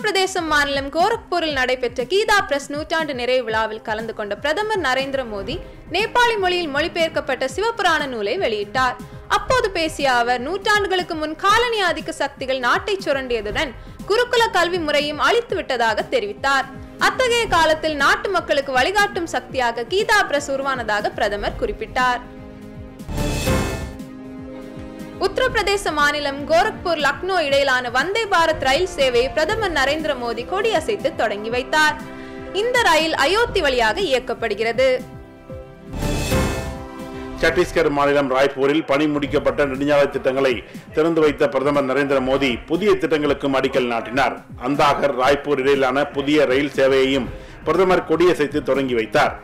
உத்தரப்பிரதேசம் மாநிலம் கோரக்பூரில் நடைபெற்ற கீதா பிரஸ் நூற்றாண்டு நிறைவு விழாவில் கலந்து கொண்ட பிரதமர் நரேந்திர மோடி நேபாளி மொழியில் மொழிபெயர்க்கப்பட்ட சிவபுராண நூலை வெளியிட்டார் அப்போது பேசிய அவர் நூற்றாண்டுகளுக்கு முன் காலனி ஆதிக்க சக்திகள் நாட்டை சுரண்டியதுடன் குருகுல கல்வி முறையும் அழித்து விட்டதாக தெரிவித்தார் அத்தகைய காலத்தில் நாட்டு மக்களுக்கு வழிகாட்டும் சக்தியாக கீதா பிரஸ் உருவானதாக பிரதமர் குறிப்பிட்டார் உத்தரப்பிரதேச மாநிலம் கோரக்பூர் லக்னோ இடையிலான வந்தே பாரத் ரயில் சேவையை பிரதமர் நரேந்திர மோடி கொடியசைத்து தொடங்கி வைத்தார் இந்த ரயில் அயோத்தி வழியாக இயக்கப்படுகிறது சத்தீஸ்கர் மாநிலம் ராய்ப்பூரில் பணி முடிக்கப்பட்ட நெடுஞ்சாலை திட்டங்களை திறந்து வைத்த பிரதமர் நரேந்திர மோடி புதிய திட்டங்களுக்கும் அடிக்கல் நாட்டினார் அந்தாகர் ராய்ப்பூர் இடையிலான புதிய ரயில் சேவையையும் பிரதமர் கொடியசைத்து தொடங்கி வைத்தார்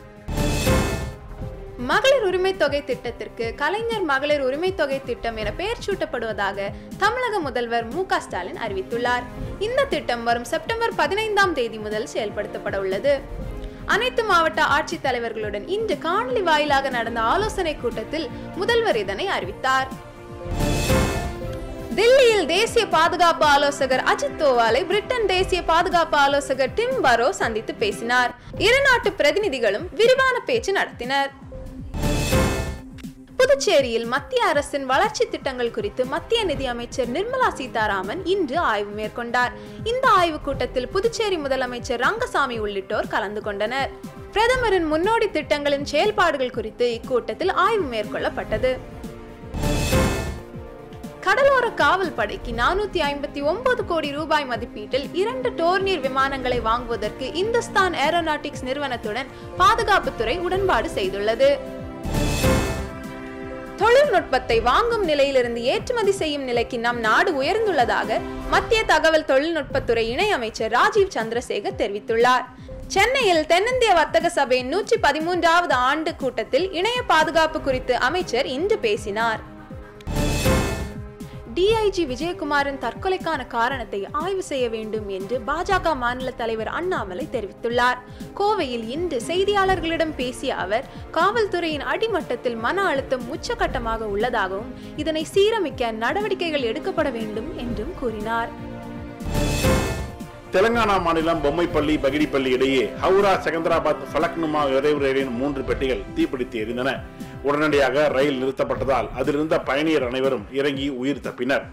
மகளிர் உரிமை தொகை திட்டத்திற்கு கலைஞர் மகளிர் உரிமை தொகை திட்டம் என பெயர் சூட்டப்படுவதாக தமிழக முதல்வர் மு க ஸ்டாலின் அறிவித்துள்ளார் இந்த திட்டம் வரும் செப்டம்பர் பதினைந்தாம் தேதி முதல் செயல்படுத்தப்பட உள்ளது அனைத்து மாவட்ட ஆட்சித் தலைவர்களுடன் இன்று காணொலி வாயிலாக நடந்த ஆலோசனை கூட்டத்தில் முதல்வர் இதனை அறிவித்தார் தில்லியில் தேசிய பாதுகாப்பு ஆலோசகர் அஜித் தோவாலை பிரிட்டன் தேசிய பாதுகாப்பு ஆலோசகர் டிம் பரோ சந்தித்து பேசினார் இரு நாட்டு பிரதிநிதிகளும் விரிவான பேச்சு நடத்தினர் புதுச்சேரியில் மத்திய அரசின் வளர்ச்சி திட்டங்கள் குறித்து மத்திய நிதி அமைச்சர் நிர்மலா சீதாராமன் இன்று ஆய்வு மேற்கொண்டார் இந்த ஆய்வு கூட்டத்தில் புதுச்சேரி முதலமைச்சர் ரங்கசாமி உள்ளிட்டோர் கலந்து கொண்டனர் பிரதமரின் முன்னோடி திட்டங்களின் செயல்பாடுகள் குறித்து இக்கூட்டத்தில் ஆய்வு மேற்கொள்ளப்பட்டது கடலோர காவல் படைக்கு நானூத்தி ஐம்பத்தி ஒன்பது கோடி ரூபாய் மதிப்பீட்டில் இரண்டு டோர்னியர் விமானங்களை வாங்குவதற்கு இந்துஸ்தான் ஏரோநாட்டிக்ஸ் நிறுவனத்துடன் பாதுகாப்புத்துறை உடன்பாடு செய்துள்ளது தொழில்நுட்பத்தை வாங்கும் நிலையிலிருந்து ஏற்றுமதி செய்யும் நிலைக்கு நம் நாடு உயர்ந்துள்ளதாக மத்திய தகவல் தொழில்நுட்பத்துறை இணை அமைச்சர் ராஜீவ் சந்திரசேகர் தெரிவித்துள்ளார் சென்னையில் தென்னிந்திய வர்த்தக சபையின் நூற்றி பதிமூன்றாவது ஆண்டு கூட்டத்தில் இணைய பாதுகாப்பு குறித்து அமைச்சர் இன்று பேசினார் டிஐஜி விஜயகுமாரின் தற்கொலைக்கான காரணத்தை ஆய்வு செய்ய வேண்டும் என்று பாஜக மாநில தலைவர் அண்ணாமலை தெரிவித்துள்ளார் கோவையில் இன்று செய்தியாளர்களிடம் பேசிய அவர் காவல்துறையின் அடிமட்டத்தில் மன அழுத்தம் உச்சகட்டமாக உள்ளதாகவும் இதனை சீரமைக்க நடவடிக்கைகள் எடுக்கப்பட வேண்டும் என்றும் கூறினார் தெலங்கானா மாநிலம் பொம்மைப்பள்ளி பகிடிப்பள்ளி இடையே ஹவுரா செகந்தராபாத் ஃபலக்னுமா விரைவு ரயிலின் மூன்று பெட்டிகள் தீப்பிடித்து எரிந்தன உடனடியாக ரயில் நிறுத்தப்பட்டதால் அதிலிருந்த பயணியர் அனைவரும் இறங்கி உயிர் தப்பினர்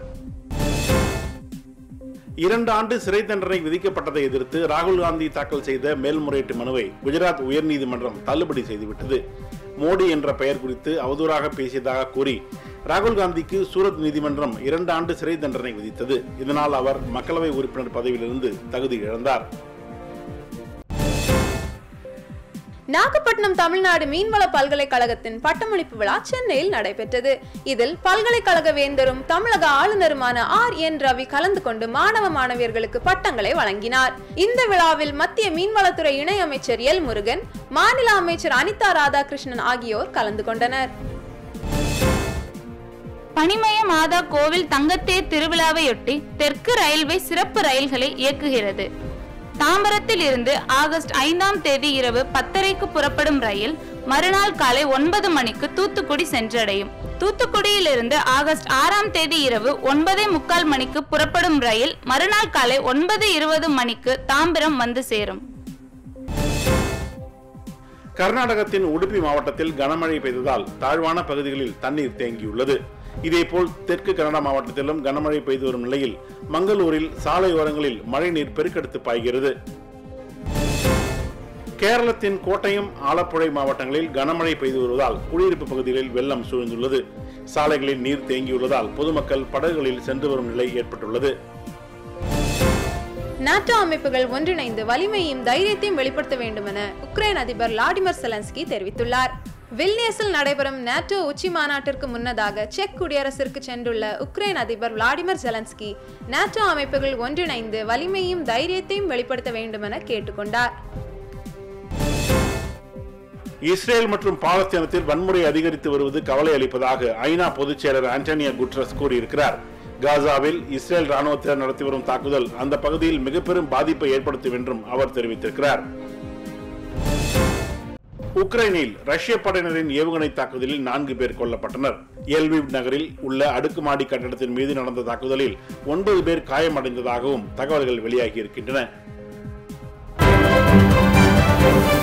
இரண்டு ஆண்டு சிறை தண்டனை விதிக்கப்பட்டதை எதிர்த்து ராகுல் காந்தி தாக்கல் செய்த மேல்முறையீட்டு மனுவை குஜராத் உயர்நீதிமன்றம் தள்ளுபடி செய்துவிட்டது மோடி என்ற பெயர் குறித்து அவதூறாக பேசியதாக கூறி ராகுல் காந்திக்கு சூரத் நீதிமன்றம் இரண்டு ஆண்டு சிறை தண்டனை விதித்தது இதனால் அவர் மக்களவை உறுப்பினர் பதவியிலிருந்து தகுதி இழந்தார் நாகப்பட்டினம் தமிழ்நாடு மீன்வள பல்கலைக்கழகத்தின் பட்டமளிப்பு விழா சென்னையில் நடைபெற்றது இதில் பல்கலைக்கழக வேந்தரும் தமிழக ஆளுநருமான ஆர் என் ரவி கலந்து கொண்டு மாணவ மாணவியர்களுக்கு பட்டங்களை வழங்கினார் இந்த விழாவில் மத்திய மீன்வளத்துறை இணை அமைச்சர் எல் முருகன் மாநில அமைச்சர் அனிதா ராதாகிருஷ்ணன் ஆகியோர் கலந்து கொண்டனர் பனிமய மாதா கோவில் தங்கத்தேர் திருவிழாவையொட்டி தெற்கு ரயில்வே சிறப்பு ரயில்களை இயக்குகிறது தாம்பரத்தில் இருந்து ஆகஸ்ட் ஐந்தாம் தேதி இரவு பத்தரைக்கு புறப்படும் ரயில் மறுநாள் காலை ஒன்பது மணிக்கு தூத்துக்குடி சென்றடையும் தூத்துக்குடியிலிருந்து ஆகஸ்ட் ஆறாம் தேதி இரவு ஒன்பதே முக்கால் மணிக்கு புறப்படும் ரயில் மறுநாள் காலை ஒன்பது இருபது மணிக்கு தாம்பரம் வந்து சேரும் கர்நாடகத்தின் உடுப்பி மாவட்டத்தில் கனமழை பெய்ததால் தாழ்வான பகுதிகளில் தண்ணீர் தேங்கியுள்ளது இதேபோல் தெற்கு கன்னடா மாவட்டத்திலும் கனமழை பெய்து வரும் நிலையில் மங்களூரில் சாலையோரங்களில் மழைநீர் பெருக்கெடுத்து பாய்கிறது கேரளத்தின் கோட்டயம் ஆலப்புழை மாவட்டங்களில் கனமழை பெய்து வருவதால் குடியிருப்பு பகுதிகளில் வெள்ளம் சூழ்ந்துள்ளது சாலைகளில் நீர் தேங்கியுள்ளதால் பொதுமக்கள் படகுகளில் சென்று வரும் நிலை ஏற்பட்டுள்ளது நாட்டோ அமைப்புகள் ஒன்றிணைந்து வலிமையும் தைரியத்தையும் வெளிப்படுத்த வேண்டுமென உக்ரைன் அதிபர் விளாடிமிர் செலன்ஸ்கி தெரிவித்துள்ளார் வில்னியஸில் நடைபெறும் நாட்டோ உச்சி மாநாட்டிற்கு முன்னதாக செக் குடியரசிற்கு சென்றுள்ள உக்ரைன் அதிபர் விளாடிமிர் செலன்ஸ்கி நாட்டோ அமைப்புகள் ஒன்றிணைந்து வலிமையும் தைரியத்தையும் வெளிப்படுத்த வேண்டுமென கேட்டுக்கொண்டார் இஸ்ரேல் மற்றும் பாலஸ்தீனத்தில் வன்முறை அதிகரித்து வருவது கவலை அளிப்பதாக ஐநா பொதுச் செயலர் ஆண்டனியா குட்ரஸ் கூறியிருக்கிறார் காசாவில் இஸ்ரேல் ராணுவத்தினர் நடத்தி வரும் தாக்குதல் அந்த பகுதியில் மிக பெரும் பாதிப்பை ஏற்படுத்தும் என்றும் அவர் தெரிவித்திருக்கிறார் உக்ரைனில் ரஷ்ய படையினரின் ஏவுகணை தாக்குதலில் நான்கு பேர் கொல்லப்பட்டனர் எல்விவ் நகரில் உள்ள அடுக்குமாடி கட்டடத்தின் மீது நடந்த தாக்குதலில் ஒன்பது பேர் காயமடைந்ததாகவும் தகவல்கள் வெளியாகி இருக்கின்றன